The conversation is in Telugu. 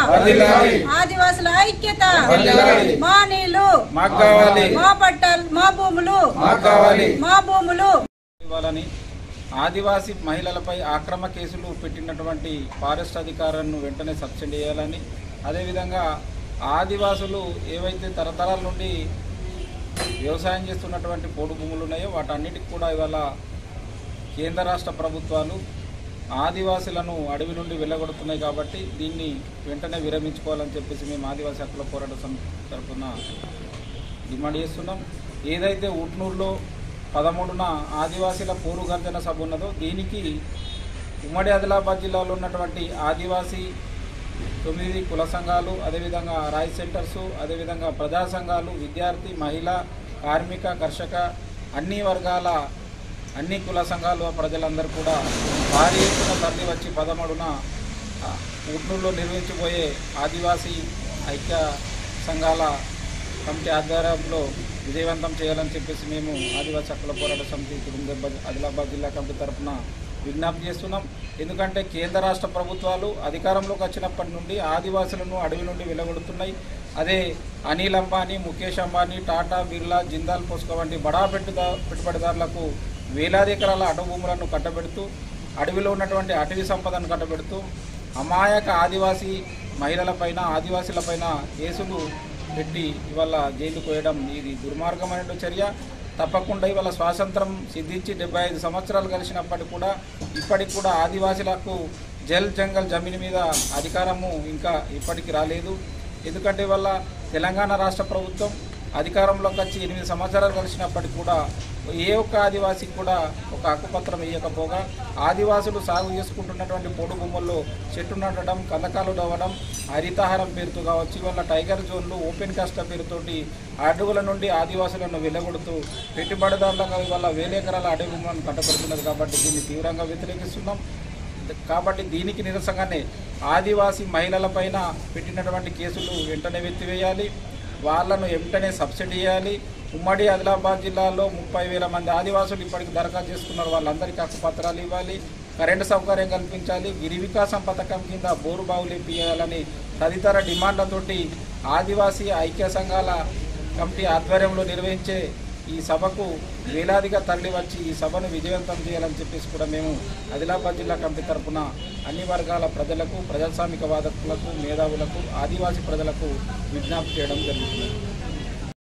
వర్ధిల్లాలి. ఆదివాసుల ఐక్యత వర్ధిల్లాలి. మా నీళ్లు మాకు కావాలి మా పట్టాలు మా భూములు మాకు కావాలి మా భూములు ఇవ్వాలని ఆదివాసీ మహిళలపై ఆక్రమ కేసులు పెట్టినటువంటి ఫారెస్ట్ అధికారులను వెంటనే సస్పెండ్ చేయాలని అదేవిధంగా ఆదివాసులు ఏవైతే తరతరాల నుండి వ్యవసాయం చేస్తున్నటువంటి పోడు భూములు ఉన్నాయో వాటన్నిటికి కూడా ఇవాళ కేంద్ర రాష్ట్ర ప్రభుత్వాలు ఆదివాసులను అడవి నుండి వెళ్ళగొడుతున్నాయి కాబట్టి దీన్ని వెంటనే విరమించుకోవాలని చెప్పేసి మేము ఆదివాసీ హక్కుల పోరాట సమితి తరఫున డిమాండ్ చేస్తున్నాం ఏదైతే ఉట్నూరులో పదమూడున ఆదివాసీల పోరు గర్జన సభ ఉన్నదో దీనికి ఉమ్మడి ఆదిలాబాద్ జిల్లాలో ఉన్నటువంటి ఆదివాసీ తొమ్మిది కుల సంఘాలు అదేవిధంగా రాయ్ సెంటర్సు అదేవిధంగా ప్రజా సంఘాలు విద్యార్థి మహిళ కార్మిక కర్షక అన్ని వర్గాల అన్ని కుల సంఘాలు ప్రజలందరూ కూడా భారీ ఎత్తున తరలి వచ్చి పదమూడున ఆ, ఉట్నూరులో నిర్వహించబోయే ఆదివాసీ ఐక్య సంఘాల కమిటీ ఆధ్వర్యంలో విజయవంతం చేయాలని చెప్పేసి మేము ఆదివాసీ హక్కుల పోరాట సమితి కుటుంబ ఆదిలాబాద్ జిల్లా కమిటీ తరఫున విజ్ఞప్తి చేస్తున్నాం ఎందుకంటే కేంద్ర రాష్ట్ర ప్రభుత్వాలు అధికారంలోకి వచ్చినప్పటి నుండి ఆదివాసులను అడవి నుండి వెళ్ళగొడుతున్నాయి అదే అనిల్ అంబానీ ముఖేష్ అంబానీ టాటా బిర్లా జిందాల్ పోస్కో వంటి బడా పెట్టుదా పెట్టుబడిదారులకు వేలాది ఎకరాల అటవు భూములను కట్టబెడుతూ అడవిలో ఉన్నటువంటి అటవీ సంపదను కట్టబెడుతూ అమాయక ఆదివాసీ మహిళలపైన ఆదివాసీలపైన కేసులు పెట్టి ఇవాళ జైలు కోయడం ఇది దుర్మార్గమైన చర్య తప్పకుండా ఇవాళ స్వాతంత్రం సిద్ధించి డెబ్బై ఐదు సంవత్సరాలు కలిసినప్పటికీ కూడా ఇప్పటికి కూడా ఆదివాసీలకు జల్ జంగల్ జమీన్ మీద అధికారము ఇంకా ఇప్పటికి రాలేదు ఎందుకంటే ఇవాళ తెలంగాణ రాష్ట్ర ప్రభుత్వం అధికారంలోకి వచ్చి ఎనిమిది సంవత్సరాలు కలిసినప్పటికీ కూడా ఏ ఒక్క ఆదివాసికి కూడా ఒక హక్కుపత్రం ఇవ్వకపోగా ఆదివాసులు సాగు చేసుకుంటున్నటువంటి పొడు భూముల్లో చెట్టు నాటడం కందకాలు దవ్వడం హరితహారం పేరుతో కావచ్చు ఇవాళ టైగర్ జోన్లు ఓపెన్ కాస్ట్ పేరుతోటి అడవుల నుండి ఆదివాసులను వెళ్ళగొడుతూ పెట్టుబడిదారులకు ఇవాళ వేల ఎకరాల అడవి భూములను కట్టబడుతున్నది కాబట్టి దీన్ని తీవ్రంగా వ్యతిరేకిస్తున్నాం కాబట్టి దీనికి నిరసనగానే ఆదివాసీ మహిళలపైన పెట్టినటువంటి కేసులు వెంటనే ఎత్తివేయాలి వాళ్ళను వెంటనే సబ్సిడీ చేయాలి ఉమ్మడి ఆదిలాబాద్ జిల్లాలో ముప్పై వేల మంది ఆదివాసులు ఇప్పటికి దరఖాస్తు చేసుకున్నారు వాళ్ళందరికీ హక్కు పత్రాలు ఇవ్వాలి కరెంటు సౌకర్యం కల్పించాలి గిరి వికాసం పథకం కింద బోరు బావులు ఇప్పియాలని తదితర డిమాండ్లతోటి ఆదివాసీ ఐక్య సంఘాల కమిటీ ఆధ్వర్యంలో నిర్వహించే ఈ సభకు వేలాదిగా తరలి వచ్చి ఈ సభను విజయవంతం చేయాలని చెప్పేసి కూడా మేము ఆదిలాబాద్ జిల్లా కమిటీ తరఫున అన్ని వర్గాల ప్రజలకు ప్రజాస్వామిక వాదకులకు మేధావులకు ఆదివాసీ ప్రజలకు విజ్ఞప్తి చేయడం జరుగుతుంది